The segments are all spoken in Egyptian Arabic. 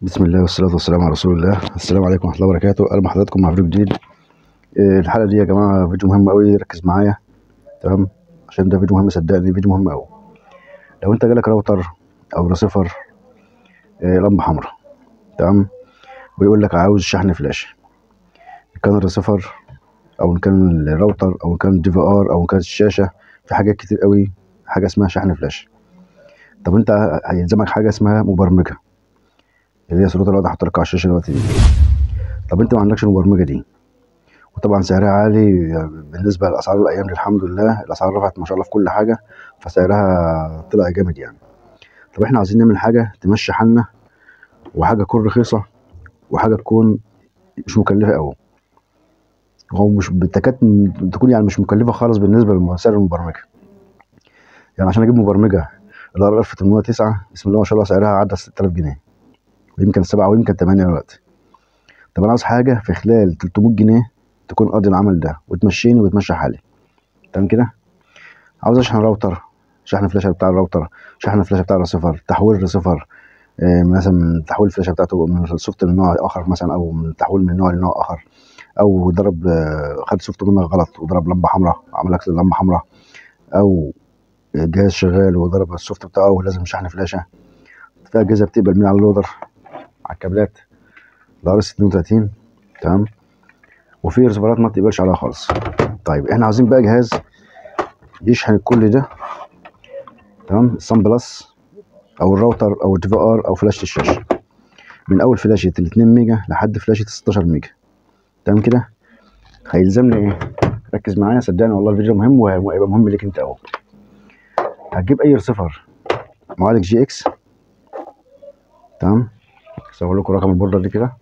بسم الله والصلاة والسلام على رسول الله السلام عليكم ورحمة الله وبركاته أهلا بحضراتكم مع فيديو جديد إيه، الحلقة دي يا جماعة فيديو مهم أوي ركز معايا تمام عشان ده فيديو مهم صدقني فيديو مهم أوي لو أنت جالك راوتر أو ريسيفر إيه، لمبة حمراء تمام ويقول لك عاوز شحن فلاش إن كان الريسيفر أو إن كان الراوتر أو إن كان الدي في آر أو إن كانت الشاشة في حاجات كتير أوي حاجة اسمها شحن فلاش طب أنت هيلزمك حاجة اسمها مبرمجة اللي هي صورتها اللي هحط لك على الشاشه دلوقتي دي طب انت ما عندكش المبرمجه دي وطبعا سعرها عالي بالنسبه لاسعار الايام دي الحمد لله الاسعار رفعت ما شاء الله في كل حاجه فسعرها طلع جامد يعني طب احنا عايزين نعمل حاجه تمشي حالنا وحاجه تكون رخيصه وحاجه تكون مش مكلفه قوي هو مش بالتكات تكون يعني مش مكلفه خالص بالنسبه لسعر المبرمجه يعني عشان اجيب مبرمجه ال ار اف 809 بسم الله ما شاء الله سعرها عدى 6000 جنيه ويمكن سبعة ويمكن تمانية دلوقتي طب انا عاوز حاجة في خلال 300 جنيه تكون قاضي العمل ده وتمشيني وتمشي حالي تمام كده عاوز اشحن راوتر شحن فلاشة بتاع الراوتر شحن فلاشة بتاع الريسيفر تحويل الريسيفر آه مثلا من تحويل الفلاشة بتاعته من سوفت لنوع اخر مثلا او من تحويل من نوع لنوع اخر او ضرب آه خد سوفت منك غلط وضرب لمبة حمراء عمل لك لمبة حمراء او جهاز شغال وضرب السوفت بتاعه لازم شحن فلاشة في اجهزة بتقبل من على اللودر على الكابلات الار اس 32 تمام وفي ريسيفرات ما بتقبلش عليها خالص طيب احنا عاوزين بقى جهاز يشحن كل ده تمام الصن بلس او الراوتر او الدي في ار او فلاشه الشاشه من اول فلاشه ال 2 ميجا لحد فلاشه 16 ميجا تمام كده هيلزمني ايه ركز معايا صدقني والله الفيديو مهم وهيبقى مهم ليك انت قوي هتجيب اي ريسيفر معالج جي اكس تمام اصور لكم رقم البوردة دي كده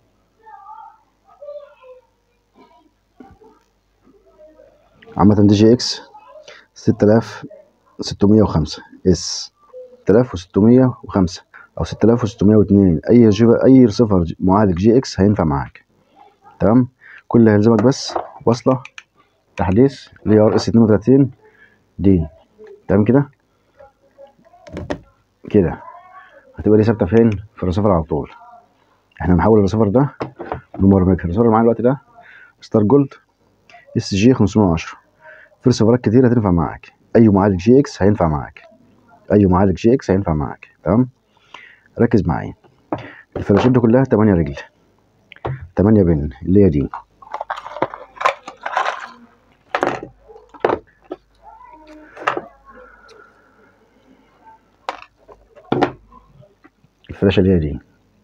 عامة دي جي اكس ستة آلاف ستمية وخمسة اس ستة آلاف وستمية وخمسة أو ستة آلاف وستمية واتنين أي جيبة أي ريسيفر معالج جي اكس هينفع معاك تمام كل اللي هيلزمك بس وصلة تحديث اللي هي ار اس اتنين وتلاتين دي تمام كده كده هتبقى دي ثابتة فين في الريسيفر على طول احنا هنحول الريسيفر ده لمبرمج الريسيفر اللي معايا دلوقتي ده ستار جولد اس جي 510 في ريسيفرات كتير هتنفع معاك اي معالج جي اكس هينفع معاك اي معالج جي اكس هينفع معاك تمام ركز معايا الفلاشات دي كلها 8 رجل 8 بن اللي هي دي الفلاشة اللي هي دي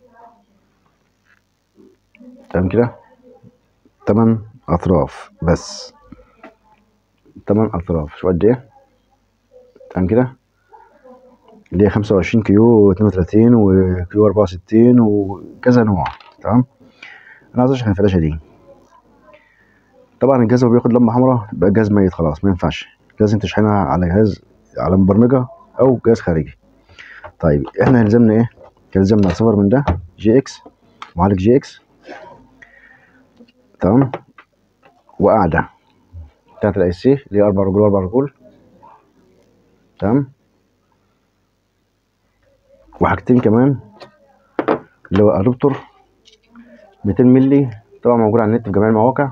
تمام كده تمن اطراف بس تمن اطراف شو قد ايه تمام كده اللي هي خمسة وعشرين كيو اتنين وتلاتين وكيو اربعة وستين وكذا نوع تمام انا عايز اشحن الفلاشة دي طبعا الجهاز لو بياخد لمبة حمراء يبقى الجهاز ميت خلاص ما ينفعش لازم تشحنها على جهاز على مبرمجة او جهاز خارجي طيب احنا يلزمنا ايه يلزمنا صفر من ده جي اكس معالج جي اكس تمام وقاعدة بتاعت الاي سي اللي هي اربع رجول واربع رجول تمام وحاجتين كمان اللي هو ادوبتور 200 ملي طبعا موجود على النت في جميع المواقع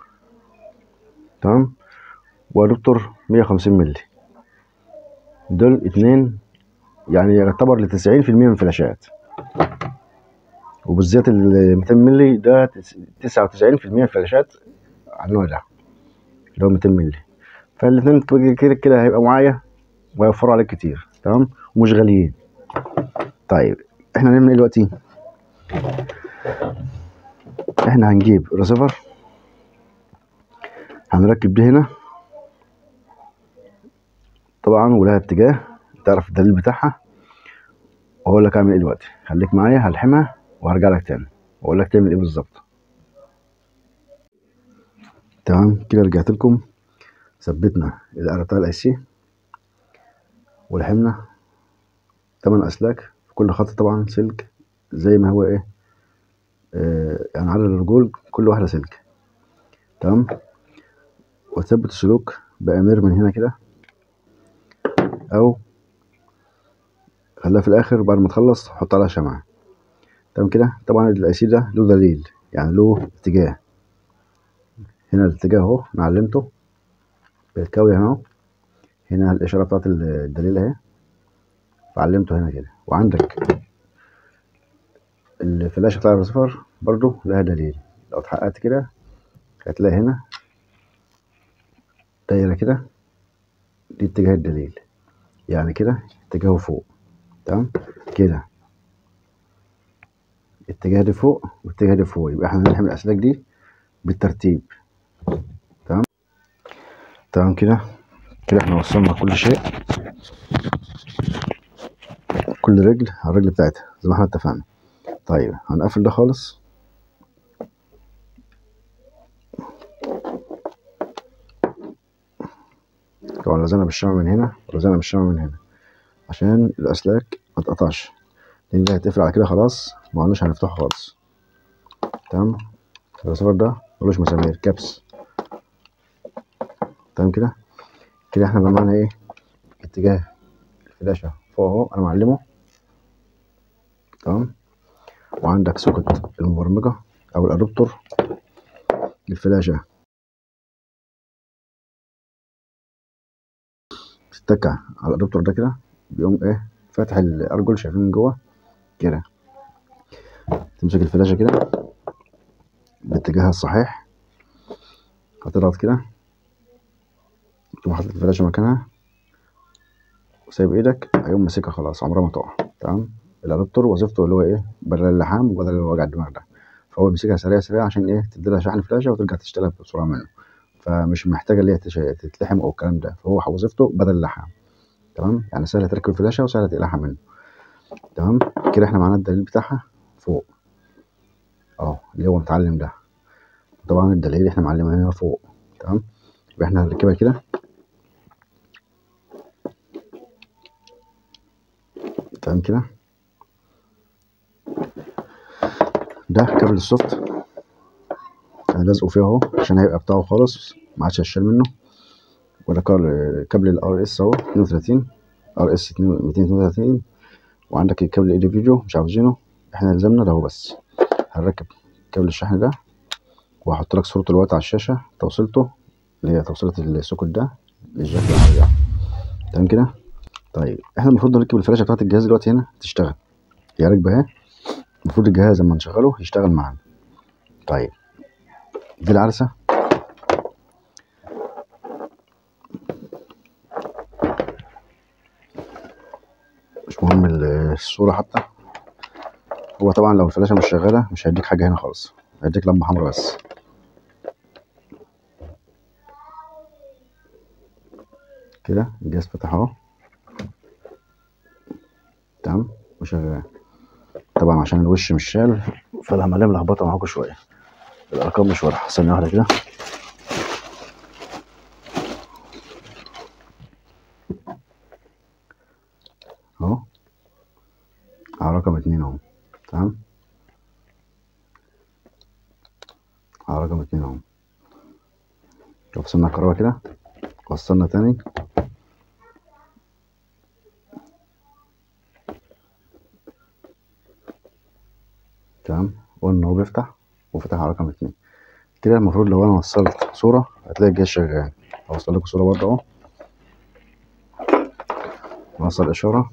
تمام وادوبتور 150 ملي دول اتنين يعني يعتبر لتسعين في المية من الفلاشات وبالذات ال 200 مللي ده 99% من الفلاشات على النوع ده اللي هو 200 مللي فالاثنين كده كده هيبقى معايا ويوفروا عليك كتير تمام ومش غاليين طيب احنا هنعمل ايه دلوقتي احنا هنجيب ريسيفر هنركب دي هنا طبعا ولها اتجاه تعرف الدليل بتاعها واقول لك اعمل ايه دلوقتي خليك معايا هلحمها وهرجع لك تاني واقول لك تعمل ايه بالظبط تمام كده رجعت لكم ثبتنا القرع بتاع الاي سي ولحمنا تمن اسلاك في كل خط طبعا سلك زي ما هو ايه آه يعني عدد الرجول كل واحده سلك تمام وتثبت السلوك بامير من هنا كده او خليها في الاخر بعد ما تخلص حط عليها شمعة تمام كده طبعا الاي سي ده له دليل يعني له اتجاه هنا الاتجاه اهو انا علمته بالكاوية هنا اهو هنا الاشاره بتاعت الدليل اهي فعلمته هنا كده وعندك الفلاشه بتاع الرسيفر برضو لها دليل لو اتحققت كده هتلاقي هنا دايره كده دي اتجاه الدليل يعني كده اتجاهه فوق تمام كده اتجاه دي فوق واتجاه دي فوق يبقى احنا هنلحم الاسلاك دي بالترتيب تمام تمام كده كده احنا وصلنا كل شيء كل رجل على الرجل بتاعتها زي ما احنا اتفقنا طيب هنقفل ده خالص طبعا لزقنا بالشمع من هنا ولزقنا بالشمع من هنا عشان الاسلاك ما تقطعش لان ده هيتقفل على كده خلاص ما قلناش هنفتحه خالص تمام الرسيفر ده ملوش مسامير كابس تمام كده كده احنا بقى معانا ايه اتجاه الفلاشة فوق اهو انا معلمه تمام وعندك سوكت المبرمجة او الادابتور الفلاشة بتتكع على الادابتور ده كده بيقوم ايه فاتح الارجل شايفين من جوه كده تمسك الفلاشة كده باتجاهها الصحيح هتضغط كده تقوم حاطط الفلاشة مكانها وسايب ايدك هيقوم ماسكها خلاص عمرها ما تقع تمام الادابتور وظيفته اللي هو ايه بدل اللحام وبدل وجع الدماغ ده فهو بيمسكها سريع سريع عشان ايه تديلها شحن فلاشة وترجع تشتغل بسرعة منه فمش محتاجة اللي هي تتلحم او الكلام ده فهو وظيفته بدل اللحام تمام يعني سهل تركب الفلاشة وسهل تقلعها منه تمام كده احنا معانا الدليل بتاعها فوق اهو اللي هو متعلم ده طبعا الدليل احنا معلمينه هنا فوق تمام يبقى احنا هنركبها كده تمام كده ده كابل السوفت انا لازقه فيه اهو عشان هيبقى بتاعه خالص ما عادش هشيل منه وده كابل الار اس اهو 32 ار اس 232 وعندك الكابل الاي فيديو مش عاوزينه احنا لزمنا ده هو بس هنركب كابل الشحن ده وهحط لك صورته دلوقتي على الشاشه توصيلته اللي هي توصيله السوكت ده للجاك العربية تمام كده طيب احنا المفروض نركب الفلاشه بتاعت الجهاز دلوقتي هنا تشتغل هي راكبه اهي المفروض الجهاز لما نشغله يشتغل معانا طيب دي العرسه مش مهم الصوره حتى هو طبعا لو الفلاشه مش شغاله مش هيديك حاجه هنا خالص هيديك لمبه حمراء بس كده الجهاز فتح اهو تمام وشغال طبعا عشان الوش مش شال فالعمليه ملخبطه معاكم شويه الارقام مش واضحه ثانيه واحده كده اهو على رقم اتنين اهو تمام على رقم اتنين اهو وصلنا الكهرباء كده وصلنا تاني تمام قلنا هو بيفتح وفتح على رقم اتنين كده المفروض لو انا وصلت صورة هتلاقي الجهاز شغال هوصل لكم صورة برضه اهو وصل اشارة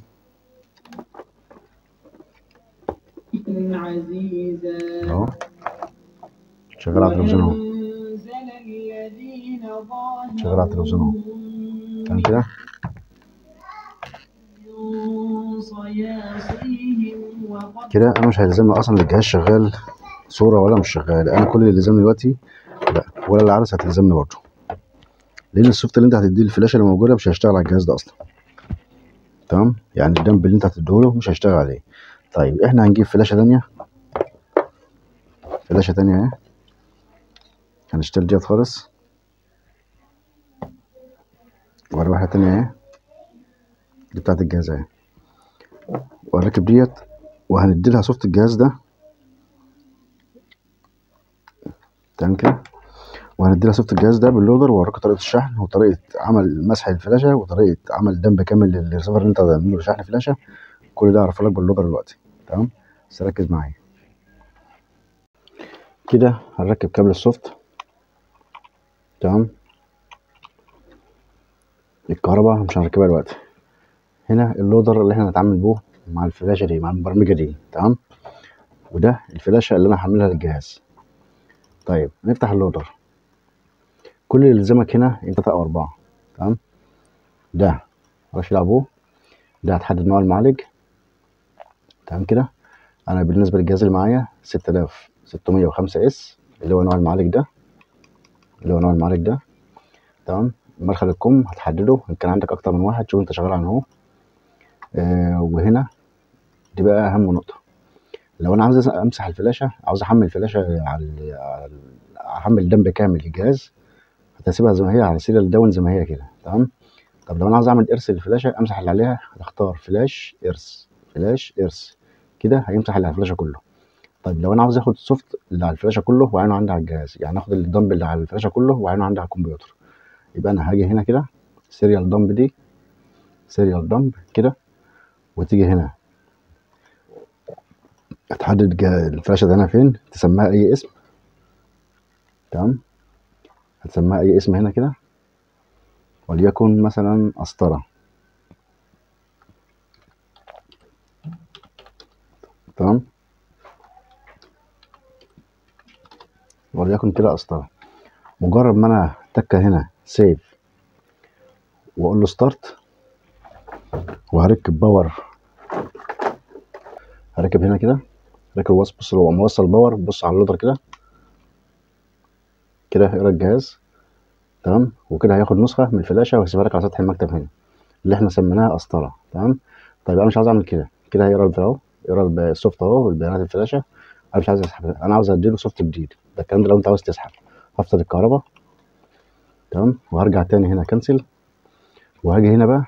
عزيزا اهو شغال على التلفزيون اهو وأنزل الذين ظاهروا شغال على التلفزيون اهو تمام كده من صياصيهم وقد كده انا مش هيلزمني اصلا الجهاز شغال صورة ولا مش شغال انا كل اللي يلزمني دلوقتي لا ولا العدسة هتلزمني برضه لان السوفت اللي انت هتديه الفلاشة اللي موجودة مش هيشتغل على الجهاز ده اصلا تمام يعني الدمب اللي انت هتديهوله مش هيشتغل عليه طيب احنا هنجيب فلاشة تانية فلاشة تانية اهي هنشتري ديت خالص وهنجيب واحدة تانية اهي دي بتاعت الجهاز اهي وهنركب ديت وهنديلها سوفت الجهاز ده تمام كده وهنديلها سوفت الجهاز ده باللودر وهوريكم طريقة الشحن وطريقة عمل مسح الفلاشة وطريقة عمل دمب كامل للريسيفر اللي انت هتعمله شحن فلاشة كل ده هعرفه لك باللودر دلوقتي تمام بس ركز معايا كده هنركب كابل السوفت تمام الكهرباء مش هنركبها دلوقتي هنا اللودر اللي احنا هنتعامل بيه مع الفلاشة دي مع المبرمجة دي تمام وده الفلاشة اللي انا هحملها للجهاز طيب نفتح اللودر كل اللي يلزمك هنا انت تلاتة او اربعة تمام ده مالكش دعوة بيه ده هتحدد نوع المعالج تمام كده انا بالنسبة للجهاز اللي معايا ستة آلاف ستمية وخمسة اس اللي هو نوع المعالج ده اللي هو نوع المعالج ده تمام مدخل الكم هتحدده ان كان عندك اكتر من واحد شوف انت شغال عنه اهو آه وهنا دي بقى اهم نقطة لو انا عاوز امسح الفلاشة عاوز احمل الفلاشة على ال- على ال- احمل دمب كامل للجهاز هتسيبها زي ما هي على سيريال داون زي ما هي كده تمام طب لو انا عاوز اعمل ارث للفلاشة امسح اللي عليها هتختار فلاش ارث فلاش ارث كده هيمسح اللي على الفلاشة كله طيب لو انا عاوز اخد السوفت اللي على الفلاشة كله واعينه عندي على الجهاز يعني اخد الدمب اللي على الفلاشة كله واعينه عندي على الكمبيوتر يبقى انا هاجي هنا كده سيريال دمب دي سيريال دمب كده وتيجي هنا هتحدد جا- الفلاشة دي هنا فين تسميها اي اسم تمام هتسميها اي اسم هنا كده وليكن مثلا قسطرة تمام وليكن كده قسطرة مجرد ما انا تكة هنا سيف واقول له ستارت وهركب باور هركب هنا كده ركب بص بص لو موصل باور بص على اللودر كده كده هيقرا الجهاز تمام وكده هياخد نسخة من الفلاشة وهيسيبها لك على سطح المكتب هنا اللي احنا سميناها قسطرة تمام طيب انا مش عاوز اعمل كده كده هيقرا البتاع اهو يقرا الب- السوفت اهو والبيانات الفلاشة انا مش عايز اسحب انا عاوز اديله سوفت جديد ده الكلام ده لو انت عاوز تسحب هفصل الكهرباء تمام وهرجع تاني هنا كنسل وهاجي هنا بقى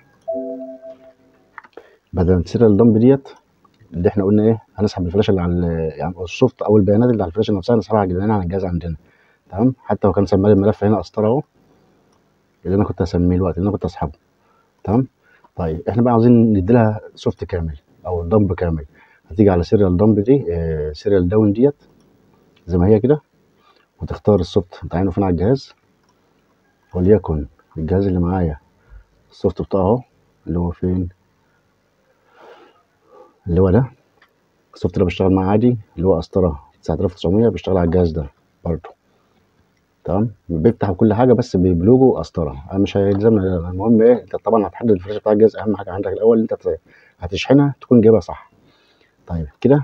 بدل السيريال دمب ديت اللي احنا قلنا ايه هنسحب الفلاشه اللي على ال- يعني السوفت او البيانات اللي على الفلاشه نفسها نسحبها على الجدران على الجهاز عندنا تمام حتى لو كان سمى لي الملف هنا قسطره اهو اللي انا كنت هسميه الوقت اللي انا كنت اسحبه تمام طيب احنا بقى عاوزين ندي لها سوفت كامل او دمب كامل هتيجي على سيريال دمب دي آه سيريال داون ديت زي ما هي كده وتختار السوفت انت عينه فين على الجهاز وليكن الجهاز اللي معايا السوفت بتاعه اهو اللي هو فين اللي هو ده السوفت اللي بشتغل معاه عادي اللي هو قسطرة 9900 بيشتغل على الجهاز ده برضه تمام بيفتح كل حاجه بس بلوجو قسطره انا مش هيلزمنا المهم ايه انت طبعا هتحدد الفلاشه بتاع الجهاز اهم حاجه عندك الاول انت ت- هتشحنها تكون جايبها صح طيب كده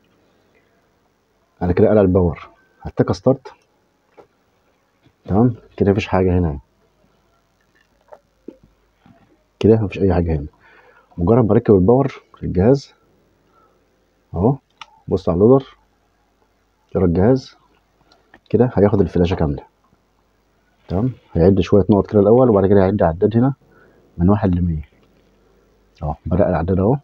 انا كده قلع الباور هتك ستارت تمام كده مفيش حاجه هنا كده مفيش اي حاجه هنا مجرد بركب الباور في الجهاز اهو بص على اللودر يرى الجهاز كده هياخد الفلاشه كامله تمام هيعد شويه نقط كده الاول وبعد كده هيعد عداد هنا من واحد لمية اهو بدأ العداد اهو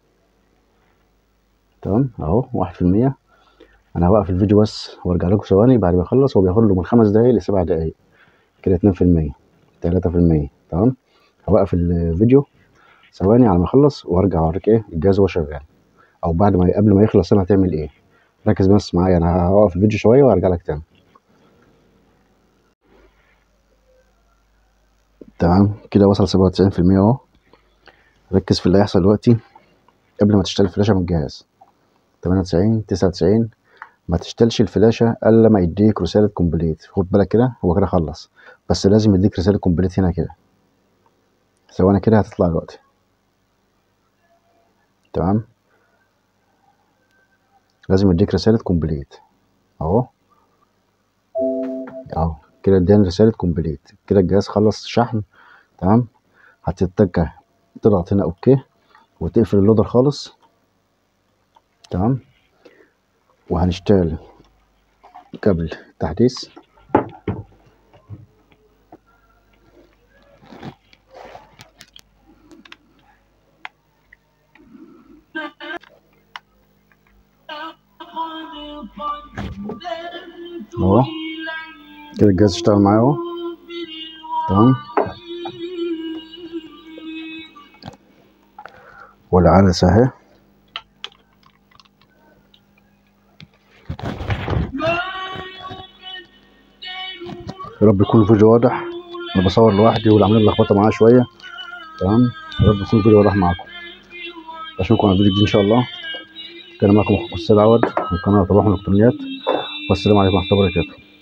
تمام اهو واحد في المية انا هوقف الفيديو بس وارجع لكم ثواني بعد ما يخلص هو بياخد له من خمس دقايق لسبع دقايق كده اتنين في المية تلاتة في المية تمام هوقف الفيديو ثواني على ما يخلص وارجع اوريك ايه الجهاز وهو شغال او بعد ما قبل ما يخلص انا هتعمل ايه ركز بس معايا انا هوقف الفيديو شويه وارجع لك تاني تمام كده وصل سبعة وتسعين في المية اهو ركز في اللي هيحصل دلوقتي قبل ما تشتغل الفلاشة من الجهاز تمانية وتسعين تسعة وتسعين ما تشتلش الفلاشة إلا ما يديك رسالة كومبليت خد بالك كده هو كده خلص بس لازم يديك رسالة كومبليت هنا كده ثواني كده هتطلع دلوقتي تمام لازم يديك رسالة كومبليت اهو اهو كده اداني رسالة كومبليت كده الجهاز خلص شحن تمام هتتجه تضغط هنا اوكي وتقفل اللودر خالص تمام وهنشتغل كابل تحديث اهو كده الجهاز اشتغل معايا اهو تمام والعدسة اهي يا رب يكون الفيديو واضح انا بصور لوحدي والعمليه ملخبطه معايا شويه تمام يا رب يكون الفيديو واضح معاكم اشوفكم على الفيديو الجديد ان شاء الله كان معكم اخوكم السيد عوض من قناه طباخ الالكترونيات والسلام عليكم ورحمه الله وبركاته